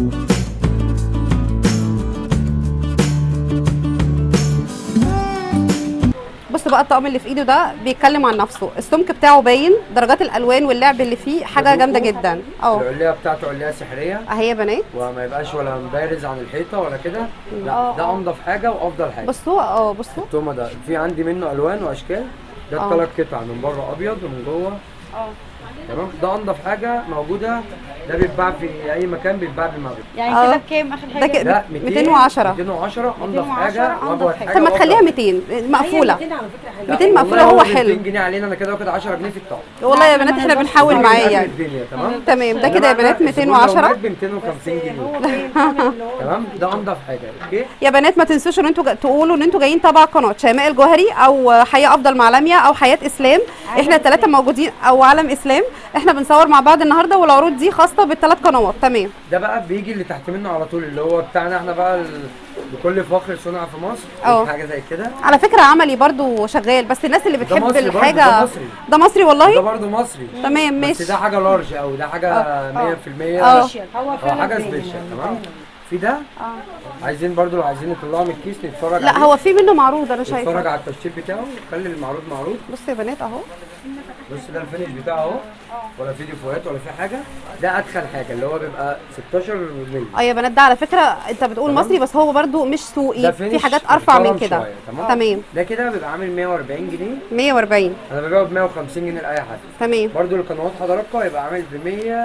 بص بقى الطقم اللي في ايده ده بيتكلم عن نفسه السمك بتاعه باين درجات الالوان واللعب اللي فيه حاجه جامده جدا اه العليه بتاعته عليه سحريه اهي يا بنات وما يبقاش ولا مبارز عن الحيطه ولا كده آه، لا ده آه. انضف حاجه وافضل حاجه بصوا اه بصوا التومه ده في عندي منه الوان واشكال ده آه. الثلاث قطع من بره ابيض ومن جوه اه تمام ده انضف حاجه موجوده ده بيتباع في اي مكان بيتباع بالمغرب يعني آه. كده بكام اخر ده حاجه كده ده 210 210 انضف 210 حاجه أنضف واجود حاجة. حاجه طب ما تخليها وأفضل. 200 مقفوله 200 على فكره حلوه 200 والله مقفوله هو ب حلو 200 جنيه علينا انا كده واخد 10 جنيه في الطعم والله يا بنات احنا بنحاول ده معاه قبل يعني الدنيا تمام تمام ده كده يا بنات 210 ب 250 جنيه هو باين فاهم اللي هو تمام ده انضف حاجه اوكي يا بنات ما تنسوش ان انتوا جا- تقولوا ان انتوا جايين تبع قناه شيماء الجوهري او حياه افضل مع لميا او حياه اسلام احنا الثلاثه موجودين او عالم اسلام احنا بنصور مع بعض النهارده والعروض دي خاصه بالثلاث قنوات تمام ده بقى بيجي اللي تحت منه على طول اللي هو بتاعنا احنا بقى ال- بكل فخر صنع في مصر اه. حاجه زي كده على فكره عملي برضو شغال بس الناس اللي بتحب مصري برضو، الحاجه ده مصري. ده مصري ده والله برضو مصري تمام بس ماشي ده حاجه لارج او ده حاجه 100% اه. سبيشال هو اه فعلا حاجه باين سبيشال يعني. تمام في ده عايزين برضو لو عايزين نطلعه من الكيس نتفرج لا عليه. هو في منه معروض انا نتفرج شايفه على التشطيب بتاعه خلي المعروض معروض بصوا يا بنات اهو بص ده الفينش بتاعه اهو ولا في ديفوهات ولا في حاجه ده ادخل حاجه اللي هو بيبقى 16 مللي اه يا بنات ده على فكره انت بتقول تمام. مصري بس هو برضو مش ده سوقي فينش في حاجات ارفع من محترم كده شوية، تمام تمام ده كده بيبقى عامل 140 جنيه 140 انا ببيعه ب 150 جنيه لاي حد تمام برضو القنوات حضراتكم هيبقى عامل ب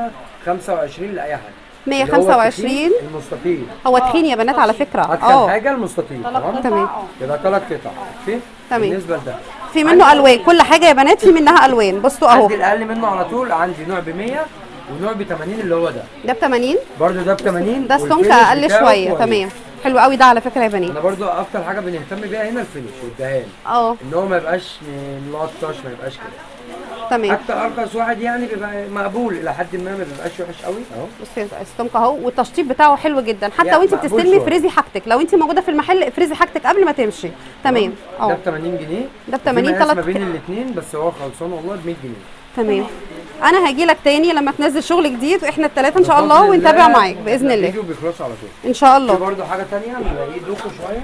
125 لاي حد اللي هو 125 التخين المستطيل هو تخين يا بنات على فكره ادخل اه حاجه المستطيل تمام تمام يبقى ثلاث قطع اوكي تمام. بالنسبه لده في منه الوان كل حاجه يا بنات في منها الوان بصوا اهو عندي الاقل منه على طول عندي نوع ب 100 ونوع ب 80 اللي هو ده ده ب 80 برضو ده ب 80 ده السمك والفينش اقل بتاعه شويه كويس. تمام حلو قوي ده على فكره يا بنات انا برضو اكتر حاجه بنهتم بيها هنا الفينش والدهان اه ان هو ما يبقاش ملطش ما يبقاش كده تمام حتى ارخص واحد يعني بيبقى مقبول الى حد ما ما بيبقاش وحش قوي اهو بصي السمك اهو والتشطيب بتاعه حلو جدا حتى يعني وانت مقبول بتستلمي شوية. فريزي حاجتك لو انت موجوده في المحل افرزي حاجتك قبل ما تمشي تمام ده اه ب 80 جنيه ده ب 80 في مقاس تلات ما بين ك- الاثنين بس هو خلصان والله ب 100 جنيه تمام انا هاجي لك تاني لما تنزل شغل جديد واحنا الثلاثه ان شاء الله بفضل ونتابع الله معاك باذن الله بيجوا بيخلصوا على طول ان شاء في الله برضه حاجه ثانيه بنلاقيه دوكو شويه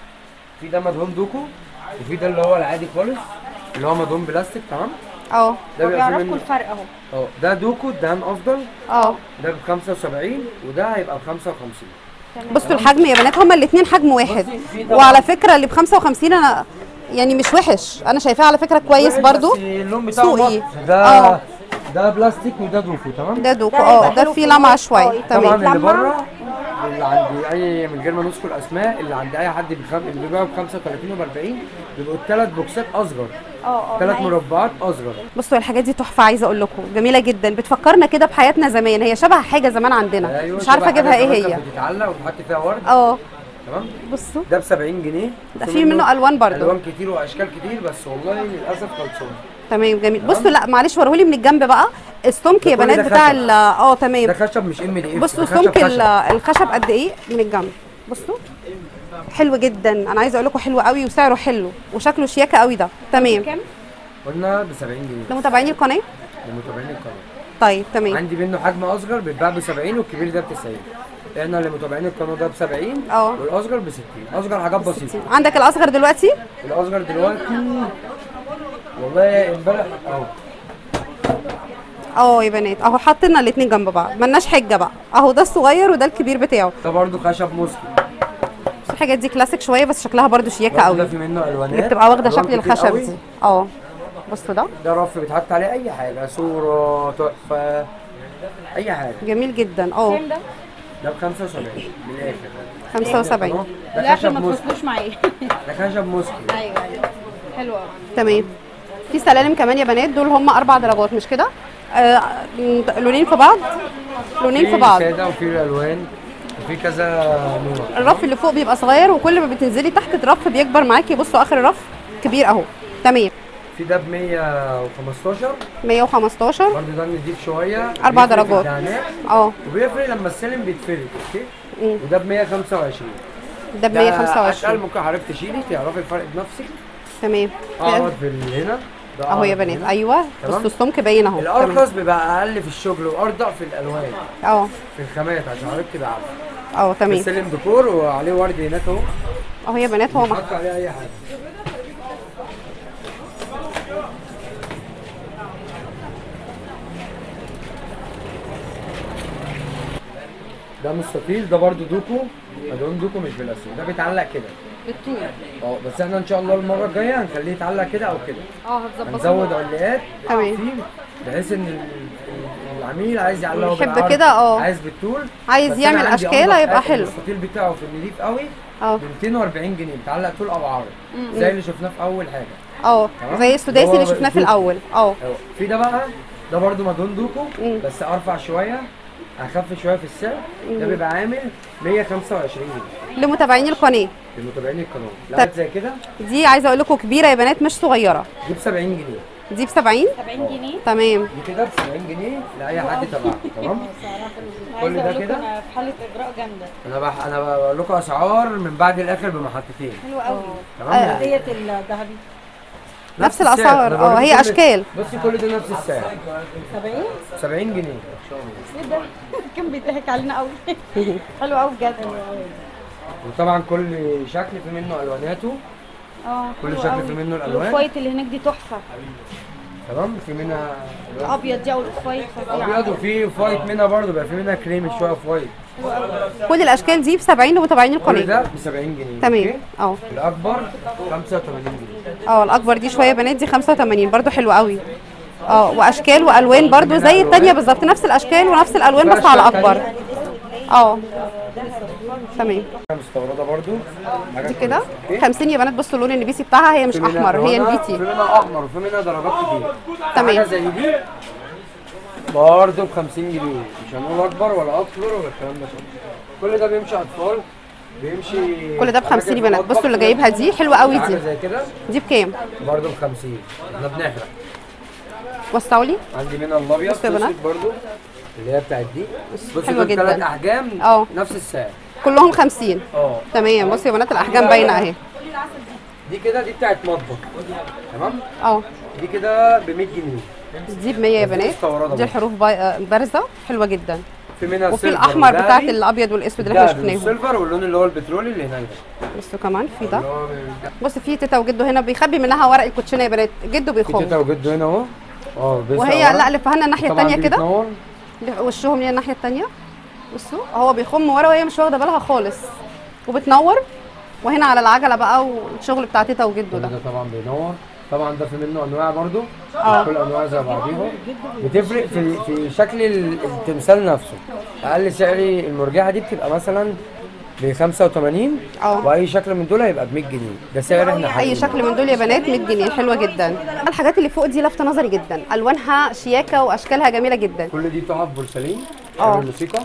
في ده مدهون دوكو وفي ده اللي هو العادي خالص اللي هو مدهون بلاستيك تمام اه ده بيبقى فيه بيعرفكم منه الفرق اهو اه ده دوكو الدهان افضل اه ده ب 75 وده هيبقى ب 55 بصوا الحجم يا بنات هما الاثنين حجم واحد بصي، في طبعاً- وعلى فكره اللي ب 55 انا يعني مش وحش انا شايفاه على فكره كويس بس برضو اللون بتاعه سوقي. مط. ده اه. ده بلاستيك وده دوكو تمام ده دوكو ده اه هيبقى ده حلو فيه في لمعه الوقت. شويه اه، طبعا تمام اللي لما- بره اللي عند اي من غير ما نذكر اسماء اللي عند اي حد بخم... اللي بيبيعوا ب 35 وب 40 بيبقوا الثلاث بوكسات اصغر اه اه ثلاث نايس. مربعات اصغر بصوا الحاجات دي تحفه عايزه اقول لكم جميله جدا بتفكرنا كده بحياتنا زمان هي شبه حاجه زمان عندنا ايوه مش عارفه شبه اجيبها حاجة ايه زمان هي كانت بتتعلق وتحط فيها ورد اه تمام بصوا ده ب 70 جنيه ده في منه الوان برضو الوان كتير واشكال كتير بس والله للاسف خلصان تمام جميل بصوا لا معلش وريهولي من الجنب بقى السمك يا ده كل بنات ده بتاع خشب. ال- اه ده تمام خشب مش ام دي اف بصوا ده خشب سمك ال- خشب. الخشب قد ايه من الجنب بصوا حلو جدا انا عايزه اقول لكم حلو قوي وسعره حلو وشكله شياكه قوي ده تمام كام؟ قلنا ب 70 جنيه لمتابعين القناه لمتابعين القناه طيب تمام عندي منه حجم اصغر بيتباع ب 70 والكبير ده ب 90 احنا اللي متابعين القناه ده ب 70 اه. والاصغر ب 60 اصغر حاجات بسيطه عندك الاصغر دلوقتي الاصغر دلوقتي والله امبارح اهو اه يا بنات اهو حاطين الاثنين جنب بعض ملناش حجه بقى اهو ده الصغير وده الكبير بتاعه ده برضو خشب مسلم بس الحاجات دي كلاسيك شويه بس شكلها برضو شياكه برضو ده قوي في منه الوانات اللي بتبقى واخده ألوان شكل كتير الخشب قوي. دي اه بصوا ده ده رف بيتحط عليه اي حاجه صوره تحفه اي حاجه جميل جدا اه كام ده؟ ده ب 75 من الاخر 75 ده الاخر خشب ما مسلم تفصلوش معايا ده خشب مسلم ايوه ايوه حلو قوي تمام في سلالم كمان يا بنات دول هم اربع درجات مش كده آه م- لونين في بعض لونين في بعض ساده وفي الالوان وفي كذا نوع الرف اللي فوق بيبقى صغير وكل ما بتنزلي تحت الرف بيكبر معاكي بصوا اخر الرف كبير اهو تمام في ده ب 115 115 برضه ده نضيف شويه أربع بيفرق في درجات. الدهانات، اه وبيفرق لما السلم بيتفرد اوكي مم. وده ب 125 ده ب ده اتقل 125 ممكن حضرتك تشيلي تعرفي الفرق بنفسك تمام اعرض في ال- هنا ده اهو يا أعرض بنات هنا. ايوه تمام. بصوا السمك باين اهو تمام. الارخص بيبقى اقل في الشغل وارضع في الالوان اه في الخامات عشان حضرتك تبقى عارفه اه تمام السلم ديكور وعليه ورد هناك اهو اهو يا بنات هو مش مح... حاطط عليه اي حاجه ده مستطيل ده برضو دوكو مدعوم دوكو مش بلاستيك ده بيتعلق كده بالطول اه بس احنا ان شاء الله المره الجايه هنخليه يتعلق كده او كده اه هتظبطوا هنزود علقات تمام. فيه بحيث ان ال- العميل عايز يعلقه يحب بالعرض، كده، اه. عايز بالطول عايز بس أنا يعمل عندي أشكال أنضف هيبقى حاجة، حلو. المستطيل بتاعه في النضيف قوي اه ب 240 جنيه بيتعلق طول او عرض زي اللي شفناه في اول حاجه اه تمام. زي السداسي هو اللي شفناه في دوكو. الاول اه أهو. في ده بقى ده برضو مدون دوكو مم. بس ارفع شويه اخف شويه في السعر ده بيبقى عامل 125 جنيه لمتابعين القناه لمتابعين القناه طب. لا زي كده دي عايزه اقول لكم كبيره يا بنات مش صغيره دي ب 70 جنيه دي ب 70 70 جنيه تمام دي كده ب 70 جنيه لاي حد تبعها تمام سعرها حلو كل عايزه ده اقول لكم كده؟ انا في حاله اجراء جامده انا بح... انا بقول لكم اسعار من بعد الاخر بمحطتين حلوه قوي تمام آه. ديت الذهبي نفس السعر. الأسعار. أنا اه، بقول هي كل- أشكال. بصي كل ده نفس السعر 70 70 جنيه ايه ده كان بيضحك علينا قوي حلو قوي بجد وطبعا كل شكل في منه الواناته اه كل حلو شكل قوي. في منه الألوان. الاوفايت اللي هناك دي تحفه تمام في منها الابيض دي او الاوفايت فظيعه ابيض وفي فايت منها برضه بقى في منها كريمي شويه فايت كل الاشكال دي ب 70 لمتابعين كل القناه ده ب 70 جنيه تمام أوكي؟ اه الاكبر 85 جنيه اه الاكبر دي شويه بنات دي 85 برضو حلو قوي اه واشكال والوان برضو زي التانية بالظبط نفس الاشكال ونفس الالوان بس على اكبر اه تمام مستورده برضه حاجة دي كده أوكي؟ 50 يا بنات بصوا اللون النبيسي بتاعها هي مش في منها احمر هي لونها- في نبيتي منها احمر وفي منها درجات كتير تمام. حاجه زي دي برضه ب 50 جنيه مش هنقول اكبر ولا اكبر ولا الكلام ده كله كل ده بيمشي اطفال بيمشي كل ده ب 50 يا أماكن بنات في بصوا اللي المطبخ. جايبها دي حلوه قوي حاجه دي زي كده دي بكام برضه ب 50 احنا بنحرق وسعوا لي عندي منها الابيض بصوا يا بنات. أسود برضه اللي هي بتاعت دي بصوا حلوة دول ثلاث جدا. احجام اه. نفس السعر كلهم 50 اه تمام بصوا يا بنات الاحجام باينه اهي دي كده دي بتاعت مطبخ تمام اه دي كده ب 100 جنيه دي ب 100 يا دي بنات مستوردة دي برضه. الحروف باي- آه، بارزه حلوه جدا في منها وفي سيلفر الاحمر وذهبي. بتاعت الابيض والاسود اللي احنا الذهبي شفناهم والسيلفر واللون اللي هو البترولي اللي هناك ده بصوا كمان في ده اللي هو بص في تيتا وجدو هنا بيخبي منها ورق الكوتشينه يا بنات جده في بيخوف تيتا وجده هنا اهو اه بيسرق وهي ورق. لا لفها لنا الناحيه طبعاً الثانيه دي كده بتنور. وشهم ليها الناحيه الثانيه بصوا هو بيخم ورا وهي مش واخده بالها خالص وبتنور وهنا على العجله بقى والشغل بتاع تيتا وجده كل ده ده طبعا بينور طبعا ده في منه انواع برضو اه. كل انواع زي بعضيهم بتفرق في في شكل ال- التمثال نفسه اقل سعر المرجحه دي بتبقى مثلا ب 85 اه. واي شكل من دول هيبقى ب 100 جنيه ده سعر احنا اي حاطينه. شكل من دول يا بنات 100 جنيه حلوه جدا الحاجات اللي فوق دي لافته نظري جدا الوانها شياكه واشكالها جميله جدا كل دي تحف بورسلين اه. بيعمل موسيقى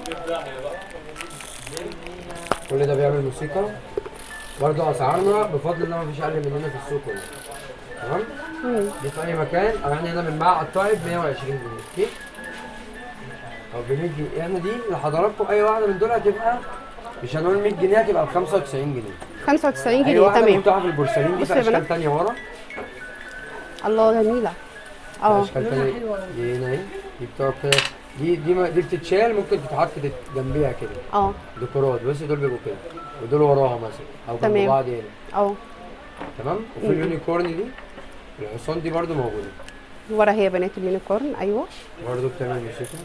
كل ده بيعمل موسيقى برضه اسعارنا بفضل الله ما فيش اقل مننا في السوق كله تمام دي في اي مكان او احنا هنا بنباع قطاعي ب 120 جنيه اوكي او ب 100 جنيه احنا دي لحضراتكم اي واحده من دول هتبقى مش هنقول 100 جنيه هتبقى ب 95 جنيه 95 اي جنيه واحده من تمام تحف البورسلين دي بصوا في يا بنات. اشكال ثانيه ورا الله جميله اه اشكال ثانيه دي هنا اهي دي بتقعد كده دي دي ما- دي بتتشال ممكن تتحط تت- جنبيها كده اه ديكورات بس دول بيبقوا كده ودول وراها مثلا او جنب تمام. بعض هنا اه تمام وفي اليونيكورن دي الحصان دي برضو موجوده ورا هي بنات اليونيكورن ايوه برضو بتعمل موسيقى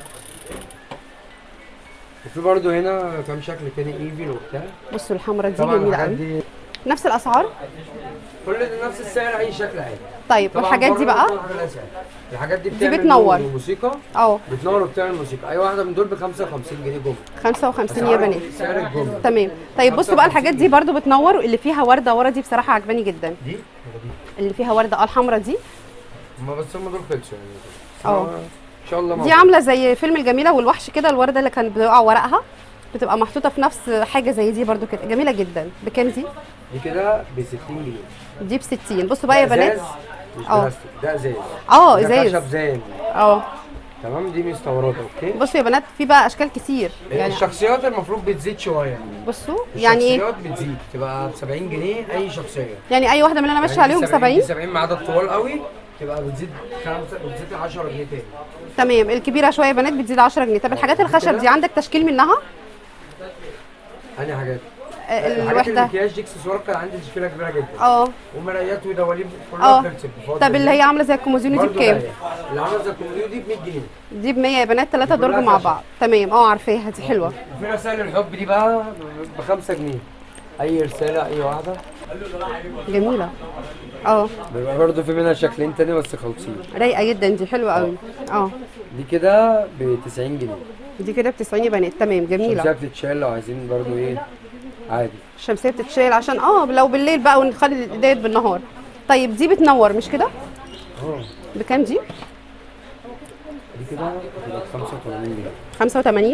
وفي برضو هنا كام شكل تاني ايفل وبتاع بصوا الحمرا دي طبعا جميله الحاجات قوي دي نفس الاسعار كل ده نفس السعر اي شكل عادي طيب طبعاً والحاجات دي بره بقى كل حاجة لها سعر. الحاجات دي بتعمل بتنور. موسيقى اه بتنور وبتعمل موسيقى اي واحده من دول ب 55 جنيه جمله 55 يا بنات سعر الجمله تمام طيب بصوا بقى الحاجات دي برضو بتنور اللي فيها ورده ورا دي بصراحه عجباني جدا دي ولا دي اللي فيها ورده اه الحمرا دي هما بس هم دول خلصوا يعني بس اه. هو ان شاء الله دي موجود. عامله زي فيلم الجميله والوحش كده الورده اللي كانت بيقع ورقها بتبقى محطوطه في نفس حاجه زي دي برضو كده جميله جدا بكام دي دي كده ب 60 جنيه دي ب 60 بصوا بقى يا ده بنات ازاز مش اه. بلاستيك ده ازاز اه ده ازاز خشب زان اه تمام دي مستورده اوكي بصوا يا بنات في بقى اشكال كتير يعني الشخصيات المفروض بتزيد شويه بصوا يعني ايه الشخصيات بتزيد تبقى ب 70 جنيه اي شخصيه يعني اي واحده من اللي انا ماشيه عليهم ب 70 دي 70 ما عدا الطوال قوي تبقى بتزيد خمسة بتزيد 10 جنيه تاني تمام الكبيره شويه يا بنات بتزيد 10 جنيه طب الحاجات الخشب دي عندك تشكيل منها أنهي حاجات؟ آه، الحاجات الوحده المكياج دي اكسسوارات كان عندي تشكيله كبيره جدا اه ومرايات ودواليب اه كلها خلصت بفضل طب اللي هي عامله زي الكومودينو دي برضه بكام ضيق. اللي عامله زي الكومودينو دي ب 100 جنيه دي ب 100 يا بنات ثلاثه كلها درج مع خشب. بعض تمام اه عارفاها دي حلوه وفي رسائل الحب دي بقى ب 5 جنيه اي رساله اي واحده جميله اه بيبقى برضه في منها شكلين تاني بس خالصين رايقه جدا دي حلوه قوي اه دي كده ب 90 جنيه دي كده ب 90 يا بنات تمام شمسيه جميله بتتشال لو عايزين برضه ايه عادي الشمسيه بتتشال عشان اه لو بالليل بقى ونخلي ديت بالنهار طيب دي بتنور مش كده اه بكام دي دي كده بتبقى ب 85 جنيه 85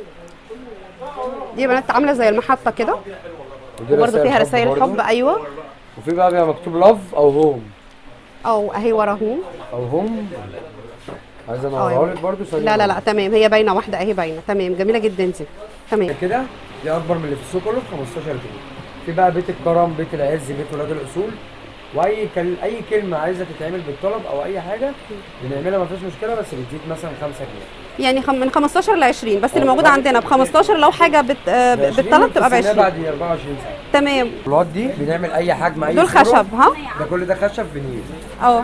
دي يا بنات عامله زي المحطه كده ودي وبرده فيها رسائل برضه. حب ايوه وفي بقى بيبقى مكتوب لاف او هوم او اهي وراهم او هوم عايز اه انورها يا لك برضه ثانيه لا لا لا تمام هي باينه واحده اهي باينه تمام جميله جدا دي تمام كده دي اكبر من اللي في السوق كله ب 15 جنيه في بقى بيت الكرم بيت العز بيت ولاد الاصول واي كل... اي كلمه عايزه تتعمل بالطلب او اي حاجه بنعملها مفيش مشكله بس بتزيد مثلا 5 جنيه يعني خم- من 15 ل 20 بس اللي اه، موجود بعد- عندنا ب 15 لو حاجه بت... آه، ب 20 بالطلب تبقى ب بتستناها 20 بعد 24 ساعه تمام البلاط دي بنعمل اي حجم اي دول صورة. خشب ها ده كل ده خشب فينيل اه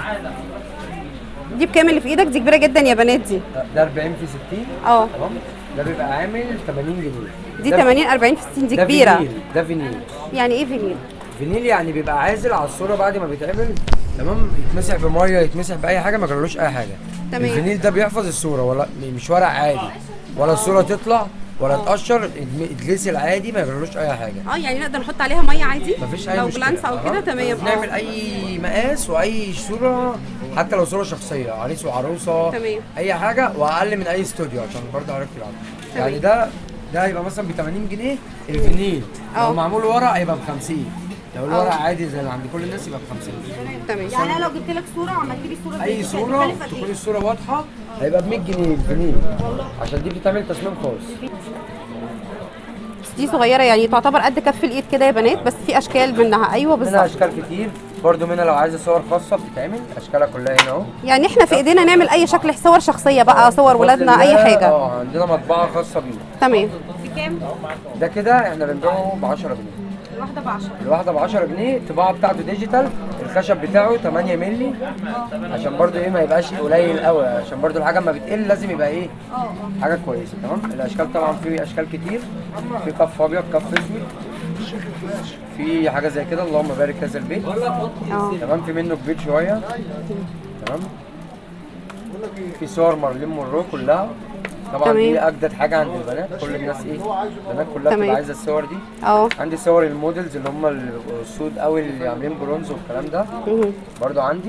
دي بكام اللي في ايدك دي كبيره جدا يا بنات دي ده- ده 40 في 60 اه تمام ده بيبقى عامل 80 جنيه دي ده- 80 40 في 60 دي ده كبيره فينيل ده فينيل يعني ايه فينيل فينيل يعني بيبقى عازل على الصوره بعد ما بيتعمل تمام يتمسح بميه يتمسح باي حاجه ما جرالوش اي حاجه تمام. الفينيل ده بيحفظ الصوره ولا مش ورق عادي ولا الصوره تطلع ولا تقشر يتم- يتغسل عادي ما يجرالوش اي حاجه اه يعني نقدر نحط عليها ميه عادي مفيش اي لو مشكله جلانس او كده أه. تمام نعمل اه اي مقاس واي صوره حتى لو صوره شخصيه عريس وعروسه تمام. اي حاجه واقل من اي استوديو عشان برضه عرفت العرض يعني ده ده هيبقى مثلا ب 80 جنيه الفينيل اه. لو معمول ورق هيبقى ب 50 لو الورق اه. عادي زي اللي عند كل الناس يبقى ب 50 تمام يعني انا لو جبت لك صوره وعملت لي صوره اي زي دي، صوره هتكلف قد تكون إيه؟ الصوره واضحه هيبقى ب 100 جنيه الفينيل عشان دي بتتعمل تصميم خاص بس دي صغيره يعني تعتبر قد كف الايد كده يا بنات بس في اشكال منها ايوه منها بالظبط اشكال كتير برضو منها لو عايزه صور خاصه بتتعمل اشكالها كلها هنا اهو يعني احنا في ايدينا نعمل اي شكل صور شخصيه بقى صور بفضل ولادنا اي الله، حاجه اه عندنا مطبعه خاصه بيه تمام بكام؟ ده كده احنا بنبيعه ب 10 جنيه الواحده ب 10 الواحده ب 10 جنيه الطباعه بتاعته ديجيتال الخشب بتاعه 8 مللي عشان برضو ايه ما يبقاش قليل قوي عشان برضو الحاجه اما بتقل لازم يبقى ايه حاجه كويسه تمام الاشكال طبعا في اشكال كتير في كف ابيض كف اسود في حاجه زي كده اللهم بارك هذا البيت اه تمام في منه كبير شويه تمام في صور مارلين مونرو كلها طبعا تمام. دي اجدد حاجه عند البنات كل الناس ايه البنات كلها تمام. بتبقى عايزه الصور دي اه عندي صور المودلز اللي هم السود قوي اللي عاملين برونز والكلام ده مهم. برضو عندي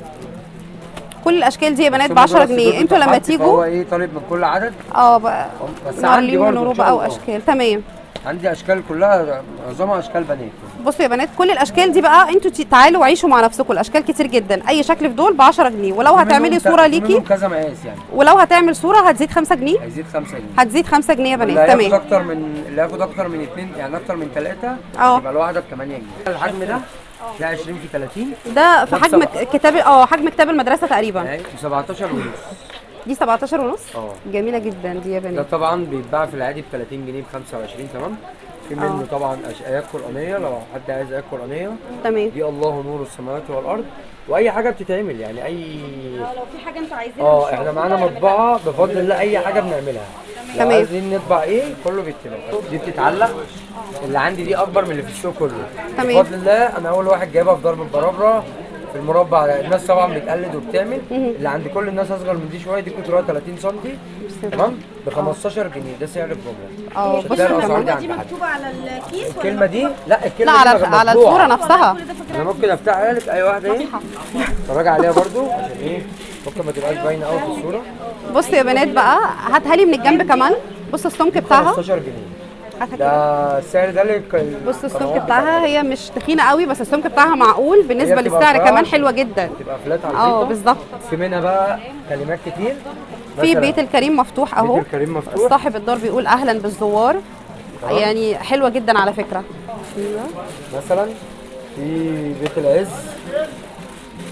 كل الاشكال دي يا بنات ب بس 10 هم دول جنيه انتوا لما بتتحط، فهو تيجوا ايه طالب من كل عدد اه بقى بس عندي مارلين برضو ونورو إن شاء بقى الله. واشكال تمام عندي اشكال كلها معظمها اشكال بنات بصوا يا بنات كل الاشكال دي بقى انتوا تي- تعالوا وعيشوا مع نفسكم الاشكال كتير جدا اي شكل في دول ب 10 جنيه ولو في هتعملي منهم ك- صوره في ليكي منهم كذا مقاس يعني ولو هتعمل صوره هتزيد 5 جنيه هيزيد 5 جنيه هتزيد 5 جنيه يا اللي بنات هياخد تمام اكتر من اللي هياخد اكتر من اثنين يعني اكتر من ثلاثه اه. يبقى الواحده ب 8 جنيه الحجم ده ده 20 في 30 ده في ده حجم بسبعة. كتاب اه حجم كتاب المدرسه تقريبا اهي ب 17 ونص دي 17 ونص اه جميله جدا دي يا ده بنات طبعا بيتباع في العادي ب 30 جنيه ب 25 تمام في منه طبعا أش- ايات قرانيه لو حد عايز ايات قرانيه تمام دي الله نور السماوات والارض واي حاجه بتتعمل يعني اي لو في حاجه انتوا عايزينها اه مش احنا موجودة، معانا نعملها. مطبعه بفضل الله اي حاجه بنعملها لو تمام. عايزين نطبع ايه كله بيتباع دي بتتعلق اللي عندي دي اكبر من اللي في السوق كله تمام. بفضل الله انا اول واحد جايبها في ضرب البرابره في المربع الناس طبعا بتقلد وبتعمل اللي عند كل الناس اصغر من دي شويه دي قطرها 30 سم تمام ب 15 جنيه ده سعر الجمله اه مش بصوا هتلاقي يا الاسعار جماعه دي دي عند حد مكتوبه على الكيس ولا الكلمه دي لا لا الكلمه على دي على مطبوعة. الصوره نفسها انا ممكن افتحها لك اي واحده ايه اتفرج عليها برضو عشان ايه ممكن ما تبقاش باينه قوي في الصوره بصوا يا بنات بقى هاتها لي من الجنب كمان بصوا السمك بتاعها 15 جنيه هاتها كده. ده السعر ده لك بصوا السمك بتاعها هي مش تخينه قوي بس السمك بتاعها معقول بالنسبه هي بتبقى للسعر فعلا- كمان حلوه جدا بتبقى فلات على اه الحيطه بالظبط في منها بقى كلمات كتير في مثلاً بيت الكريم مفتوح اهو بيت الكريم مفتوح صاحب الدار بيقول اهلا بالزوار تمام. يعني حلوه جدا على فكره مثلا في بيت العز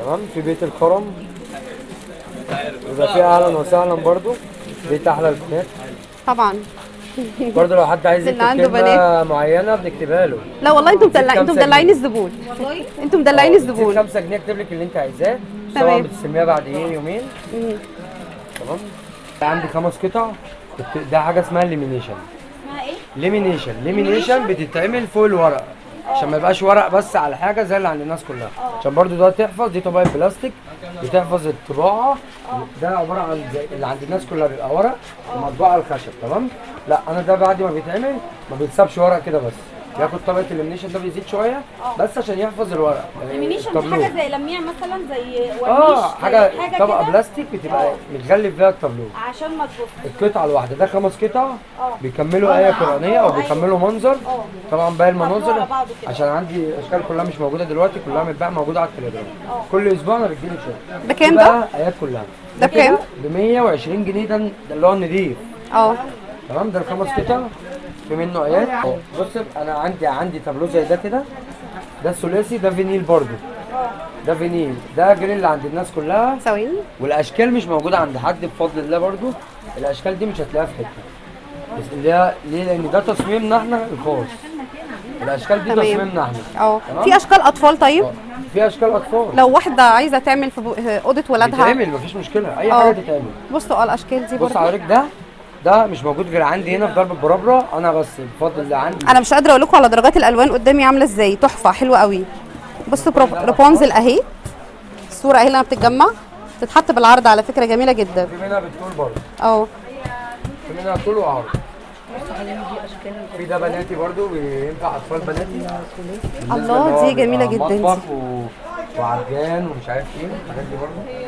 تمام في بيت الكرم يبقى فيه اهلا وسهلا برضو بيت احلى البنات طبعا برضو لو حد عايز اللي يكتب عنده كلمه معينه بنكتبها له لا والله انتوا مدلعين انتوا خمسة مدلعين جنيه. الزبون انتوا مدلعين الزبون 5 جنيه اكتب لك اللي انت عايزاه طبعا تمام. بتسميها بعد ايه يومين مم. تمام عندي خمس قطع بت- ده حاجه اسمها ليمينيشن اسمها ايه؟ ليمينيشن ليمينيشن بتتعمل فوق الورق عشان ما يبقاش ورق بس على حاجه زي اللي عند الناس كلها عشان برضو ده تحفظ دي طبقه بلاستيك بتحفظ الطباعه ده عباره عن زي اللي عند الناس كلها بيبقى ورق ومطبوع على الخشب تمام لا انا ده بعد ما بيتعمل ما بيتسابش ورق كده بس بياخد طبقه الليمينيشن ده بيزيد شويه بس عشان يحفظ الورق لامينيشن دي التابلو. حاجه زي لميع مثلا زي ورنيش اه زي حاجه طبقه كده بلاستيك بتبقى متغلف فيها التابلو عشان ما تبص القطعه الواحده ده خمس قطع اه. بيكملوا ايه قرانيه او بيكملوا منظر اه. طبعا باقي على المناظر بعضه كده. عشان عندي اشكال كلها مش موجوده دلوقتي كلها متباع موجوده على التليجرام كل اسبوع انا بتجيلي شغل بكام دي ده؟ بقى ايات كلها ده بكام؟ ب 120 جنيه ده ده اللي هو النضيف اه تمام ده الخمس قطع في منه ايات اه. بص انا عندي عندي تابلو زي ده كده ده الثلاثي ده فينيل برضو ده فينيل ده جري اللي عند الناس كلها ثواني والاشكال مش موجوده عند حد بفضل الله برضو الاشكال دي مش هتلاقيها في حته بس اللي هي ليه لان ده تصميمنا احنا الخاص الاشكال دي تمام. تصميمنا احنا اه تمام؟ في اشكال اطفال طيب اه. في اشكال اطفال لو واحده عايزه تعمل في بو- اوضه ولادها بتتعمل مفيش مشكله اي اه. حاجه تتعمل بصوا اه الاشكال دي بص برضه حضرتك ده ده مش موجود غير عندي هنا في درب البرابره انا بس بفضل الله عندي انا مش قادره اقول لكم على درجات الالوان قدامي عامله ازاي تحفه حلوه قوي بصوا برو- رابونزل اهي الصوره اهي لما بتتجمع تتحط بالعرض على فكره جميله جدا في منها بالطول برضه اه في منها طول وعرض في ده بناتي برضه بينفع اطفال بناتي بالنسبة الله، اللي هو دي جميلة بيبقى جدا دي. مطبخ و... وعجان ومش عارف ايه الحاجات دي برضه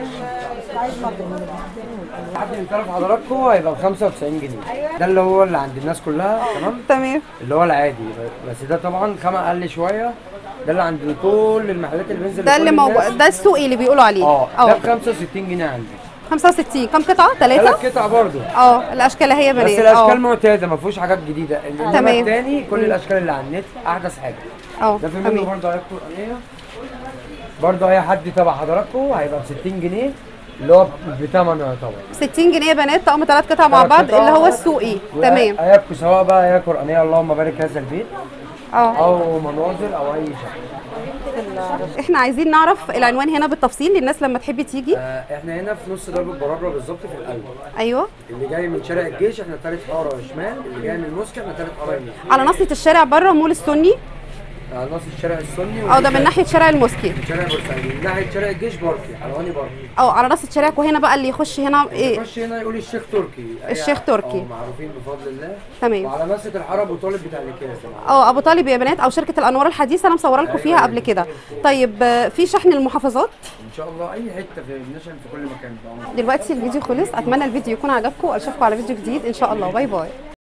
حد من طرف حضراتكم هيبقى ب 95 جنيه ده اللي هو اللي عند الناس كلها تمام تمام اللي هو العادي بس ده طبعا خامة اقل شويه ده اللي عند كل المحلات اللي بينزل ده اللي لكل الناس. موجود ده السوقي اللي بيقولوا عليه اه ده اه ب 65 جنيه عندي 65 كم قطعه ثلاثه ثلاث قطع برضه اه الاشكال هي بنات بس الاشكال اه معتاده ما فيهوش حاجات جديده انما تمام. التاني كل الاشكال اللي على النت احدث حاجه اه ده في منه تمام برضه ايات قرانيه برضه اي حد تبع حضراتكم هيبقى ب 60 جنيه اللي هو بثمنه يعتبر 60 جنيه بنات طقم ثلاث قطع مع ثلاث بعض قطع. اللي هو السوقي تمام ايات سواء بقى ايات قرانيه اللهم بارك هذا البيت اه او مناظر او اي شيء احنا عايزين نعرف العنوان هنا بالتفصيل للناس لما تحب تيجي آه، احنا هنا في نص درب البرابره بالظبط في القلب ايوه اللي جاي من شارع الجيش احنا تالت حاره شمال اللي جاي من المسكن احنا تالت حاره يمين على ناصيه الشارع بره مول السني على نص الشارع السني اه ده من ناحيه شارع المسكي شارع بورسعيد من ناحيه شارع الجيش باركي حلواني باركي اه على ناصيه شارعك وهنا بقى اللي يخش هنا ايه يخش هنا يقول الشيخ تركي الشيخ تركي. اه معروفين بفضل الله تمام وعلى مسجد الحرم ابو طالب بتاع الاكياس اه ابو طالب يا بنات او شركه الانوار الحديثه انا مصوره لكم فيها قبل كده طيب آه، في شحن المحافظات ان شاء الله اي حته في النشن في كل مكان بقى دلوقتي الفيديو خلص اتمنى الفيديو يكون عجبكم اشوفكم على فيديو جديد ان شاء الله باي باي